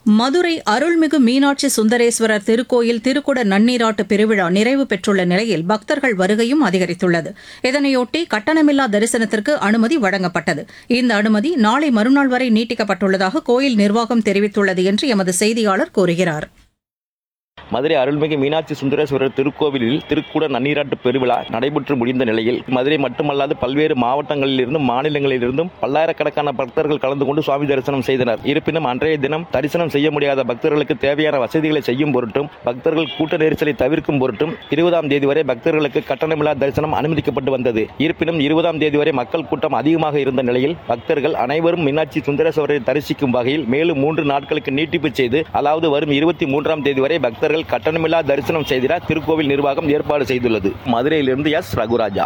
மதுரை அருள்மிகு மீனாட்சி சுந்தரேஸ்வரர் திருக்கோயில் திருக்குட நன்னீராட்டு பெருவிழா நிறைவு பெற்றுள்ள நிலையில் பக்தர்கள் வருகையும் அதிகரித்துள்ளது இதனையொட்டி கட்டணமில்லா தரிசனத்திற்கு அனுமதி வழங்கப்பட்டது இந்த அனுமதி நாளை மறுநாள் வரை நீட்டிக்கப்பட்டுள்ளதாக கோயில் நிர்வாகம் தெரிவித்துள்ளது என்று எமது செய்தியாளர் கூறுகிறார் மதுரை அருள்மிகு மீனாட்சி சுந்தரேஸ்வரர் திருக்கோவிலில் திருக்குட நன்னீராட்டு பெருவிழா நடைபெற்று முடிந்த நிலையில் மதுரை மட்டுமல்லாது பல்வேறு மாவட்டங்களிலிருந்தும் மாநிலங்களிலிருந்தும் பல்லாயிரக்கணக்கான பக்தர்கள் கலந்து கொண்டு சுவாமி தரிசனம் செய்தனர் இருப்பினும் அன்றைய தினம் தரிசனம் செய்ய முடியாத பக்தர்களுக்கு தேவையான வசதிகளை செய்யும் பொருட்டும் பக்தர்கள் கூட்ட நெரிசலை தவிர்க்கும் பொருட்டும் இருபதாம் தேதி வரை பக்தர்களுக்கு கட்டணமில்லா தரிசனம் அனுமதிக்கப்பட்டு வந்தது இருப்பினும் இருபதாம் தேதி வரை மக்கள் கூட்டம் அதிகமாக இருந்த நிலையில் பக்தர்கள் அனைவரும் மீனாட்சி சுந்தரேஸ்வரரை தரிசிக்கும் வகையில் மேலும் மூன்று நாட்களுக்கு நீட்டிப்பு செய்து அதாவது வரும் இருபத்தி மூன்றாம் தேதி வரை பக்தர்கள் கட்டணமில்லா தரிசனம் செய்திட திருக்கோவில் நிர்வாகம் ஏற்பாடு செய்துள்ளது மதுரையிலிருந்து எஸ் ரகுராஜா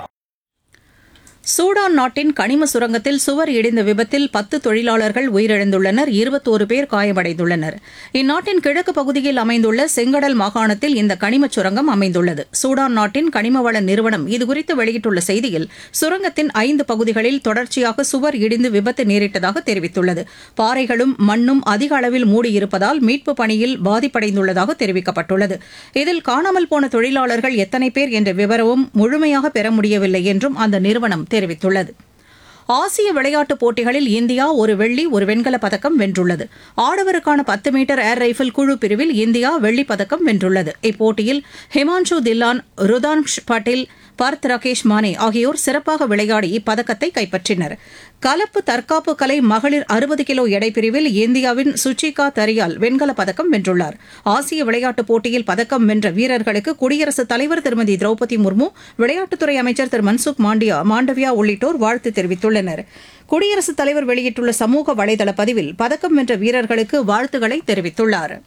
சூடான் நாட்டின் கனிம சுரங்கத்தில் சுவர் இடிந்த விபத்தில் பத்து தொழிலாளர்கள் உயிரிழந்துள்ளனர் இருபத்தோரு பேர் காயமடைந்துள்ளனர் இந்நாட்டின் கிழக்கு பகுதியில் அமைந்துள்ள செங்கடல் மாகாணத்தில் இந்த கனிமச் சுரங்கம் அமைந்துள்ளது சூடான் நாட்டின் கனிமவள நிறுவனம் இதுகுறித்து வெளியிட்டுள்ள செய்தியில் சுரங்கத்தின் ஐந்து பகுதிகளில் தொடர்ச்சியாக சுவர் இடிந்து விபத்து நேரிட்டதாக தெரிவித்துள்ளது பாறைகளும் மண்ணும் அதிக அளவில் மூடியிருப்பதால் மீட்பு பணியில் பாதிப்படைந்துள்ளதாக தெரிவிக்கப்பட்டுள்ளது இதில் காணாமல் போன தொழிலாளர்கள் எத்தனை பேர் என்ற விவரமும் முழுமையாக பெற முடியவில்லை என்றும் அந்த நிறுவனம் தெரிவித்துள்ளது ஆசிய விளையாட்டுப் போட்டிகளில் இந்தியா ஒரு வெள்ளி ஒரு வெண்கலப் பதக்கம் வென்றுள்ளது ஆடவருக்கான பத்து மீட்டர் ஏர் ரைஃபிள் குழு பிரிவில் இந்தியா வெள்ளிப் பதக்கம் வென்றுள்ளது இப்போட்டியில் ஹிமான்ஷு தில்லான் ருதான்ஷ் பட்டேல் பர்த் ராகேஷ் மானே ஆகியோர் சிறப்பாக விளையாடி இப்பதக்கத்தை கைப்பற்றினர் கலப்பு தற்காப்பு கலை மகளிர் அறுபது கிலோ எடை பிரிவில் இந்தியாவின் சுச்சிகா தரியால் வெண்கலப் பதக்கம் வென்றுள்ளார் ஆசிய விளையாட்டுப் போட்டியில் பதக்கம் வென்ற வீரர்களுக்கு குடியரசுத் தலைவர் திருமதி திரௌபதி முர்மு விளையாட்டுத்துறை அமைச்சர் திரு மன்சுக் மாண்டியா மாண்டவியா உள்ளிட்டோர் வாழ்த்து தெரிவித்துள்ளனர் குடியரசுத் தலைவர் வெளியிட்டுள்ள சமூக வலைதள பதிவில் பதக்கம் வென்ற வீரர்களுக்கு வாழ்த்துக்களை தெரிவித்துள்ளாா்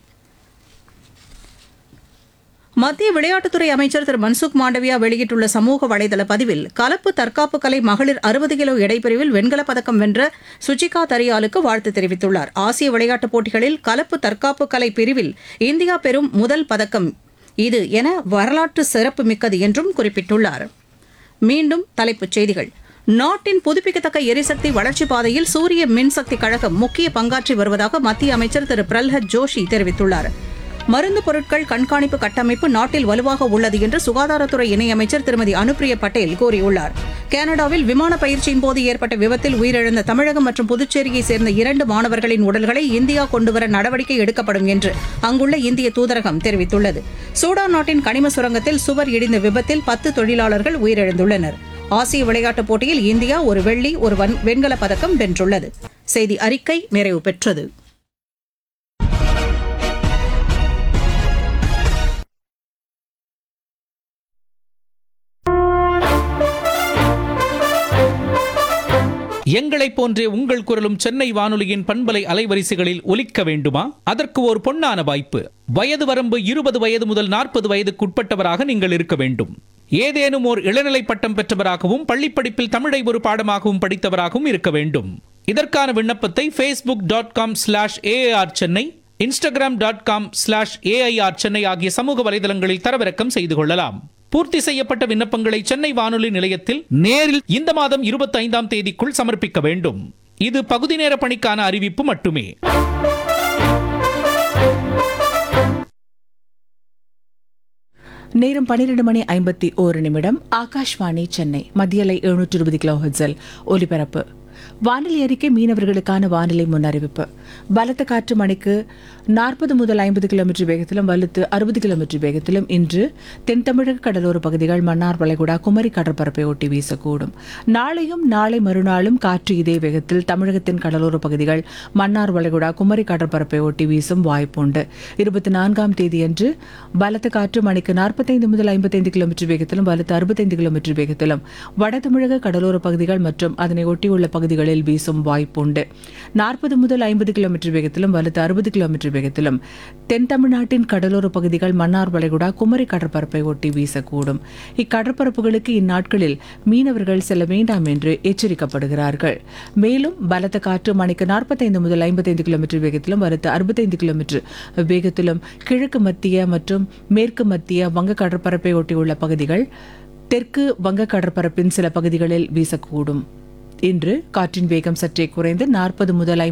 மத்திய விளையாட்டுத்துறை அமைச்சர் திரு மன்சுக் மாண்டவியா வெளியிட்டுள்ள சமூக வலைதள பதிவில் கலப்பு தற்காப்பு கலை மகளிர் அறுபது கிலோ எடைப்பிரிவில் வெண்கலப் பதக்கம் வென்ற சுச்சிகா தரியாலுக்கு வாழ்த்து தெரிவித்துள்ளார் ஆசிய விளையாட்டுப் போட்டிகளில் கலப்பு தற்காப்பு கலை பிரிவில் இந்தியா பெறும் முதல் பதக்கம் இது என வரலாற்று சிறப்பு மிக்கது என்றும் குறிப்பிட்டுள்ளார் மீண்டும் தலைப்புச் செய்திகள் நாட்டின் புதுப்பிக்கத்தக்க எரிசக்தி வளர்ச்சிப் பாதையில் சூரிய மின்சக்தி கழகம் முக்கிய பங்காற்றி வருவதாக மத்திய அமைச்சர் திரு பிரல்ஹத் ஜோஷி தெரிவித்துள்ளார் மருந்து பொருட்கள் கண்காணிப்பு கட்டமைப்பு நாட்டில் வலுவாக உள்ளது என்று சுகாதாரத்துறை இணையமைச்சர் திருமதி அனுப்பிரியா பட்டேல் கூறியுள்ளார் கனடாவில் விமான பயிற்சியின் போது ஏற்பட்ட விபத்தில் உயிரிழந்த தமிழகம் மற்றும் புதுச்சேரியை சேர்ந்த இரண்டு மாணவர்களின் உடல்களை இந்தியா கொண்டுவர நடவடிக்கை எடுக்கப்படும் என்று அங்குள்ள இந்திய தூதரகம் தெரிவித்துள்ளது சூடான் நாட்டின் கனிம சுரங்கத்தில் சுவர் இடிந்த விபத்தில் பத்து தொழிலாளர்கள் உயிரிழந்துள்ளனர் ஆசிய விளையாட்டுப் போட்டியில் இந்தியா ஒரு வெள்ளி ஒரு வெண்கலப் பதக்கம் வென்றுள்ளது செய்தி அறிக்கை நிறைவு பெற்றது எங்களைப் போன்றே உங்கள் குரலும் சென்னை வானொலியின் பண்பலை அலைவரிசைகளில் ஒலிக்க வேண்டுமா அதற்கு ஒரு பொன்னான வாய்ப்பு வயது வரம்பு இருபது வயது முதல் நாற்பது வயதுக்குட்பட்டவராக நீங்கள் இருக்க வேண்டும் ஏதேனும் ஓர் இளநிலை பட்டம் பெற்றவராகவும் பள்ளிப்படிப்பில் தமிழை ஒரு பாடமாகவும் படித்தவராகவும் இருக்க வேண்டும் இதற்கான விண்ணப்பத்தை Facebook dot com slash AR Chennai Instagram dot com slash AIR Chennai ஆகிய சமூக வலைதளங்களில் தரவிறக்கம் செய்து கொள்ளலாம் பூர்த்தி செய்யப்பட்ட விண்ணப்பங்களை சென்னை வானொலி நிலையத்தில் நேரில் இந்த மாதம் இருபத்தி ஐந்தாம் தேதிக்குள் சமர்ப்பிக்க வேண்டும் இது பகுதி நேர பணிக்கான அறிவிப்பு மட்டுமே நேரம் பன்னிரண்டு மணி ஐம்பத்தி ஓரு நிமிடம் ஆகாஷ்வாணி சென்னை மத்தியலை எழுநூற்று இருபது கிலோ ஹெட்ஸில் ஒலிபரப்பு வானிலை அறிக்கை மீனவர்களுக்கான வானிலை முன்னறிவிப்பு பலத்த காற்று மணிக்கு நாற்பது முதல் ஐம்பது கிலோமீட்டர் வேகத்திலும் வலுத்து அறுபது கிலோமீட்டர் வேகத்திலும் இன்று தென் தமிழக கடலோர பகுதிகள் மன்னார் வளைகுடா குமரி கடற்பரப்பை ஒட்டி வீசக்கூடும் நாளையும் நாளை மறுநாளும் காற்று இதே வேகத்தில் தமிழகத்தின் கடலோர பகுதிகள் மன்னார் வளைகுடா குமரி கடற்பரப்பை ஒட்டி வீசும் வாய்ப்புண்டு இருபத்தி நான்காம் தேதியன்று பலத்த காற்று மணிக்கு நாற்பத்தைந்து முதல் ஐம்பத்தைந்து கிலோமீட்டர் வேகத்திலும் வலுத்து அறுபத்தைந்து கிலோமீட்டர் வேகத்திலும் வட தமிழக கடலோர பகுதிகள் மற்றும் அதனை ஒட்டியுள்ள பகுதிகளில் வீசும் வாய்ப்புண்டு நாற்பது முதல் ஐம்பது கிலோமீட்டர் வேகத்திலும் வலுத்து அறுபது கிலோமீட்டர் வேகத்திலும் தென் தமிழ்நாட்டின் கடலோர பகுதிகள் மன்னார் வளைகுடா குமரி கடற்பரப்பை ஒட்டி வீசக்கூடும் இக்கடற்பரப்புகளுக்கு இந்நாட்களில் மீனவர்கள் செல்ல வேண்டாம் என்று எச்சரிக்கப்படுகிறார்கள் மேலும் பலத்த காற்று மணிக்கு நாற்பத்தைந்து முதல் ஐம்பத்தைந்து கிலோமீட்டர் வேகத்திலும் வலுத்து அறுபத்தைந்து கிலோமீட்டர் வேகத்திலும் கிழக்கு மத்திய மற்றும் மேற்கு மத்திய வங்க கடற்பரப்பை ஒட்டியுள்ள பகுதிகள் தெற்கு வங்க கடற்பரப்பின் சில பகுதிகளில் வீசக்கூடும் இன்று காற்றின் வேகம் சற்றே குறைந்து நாற்பது முதல்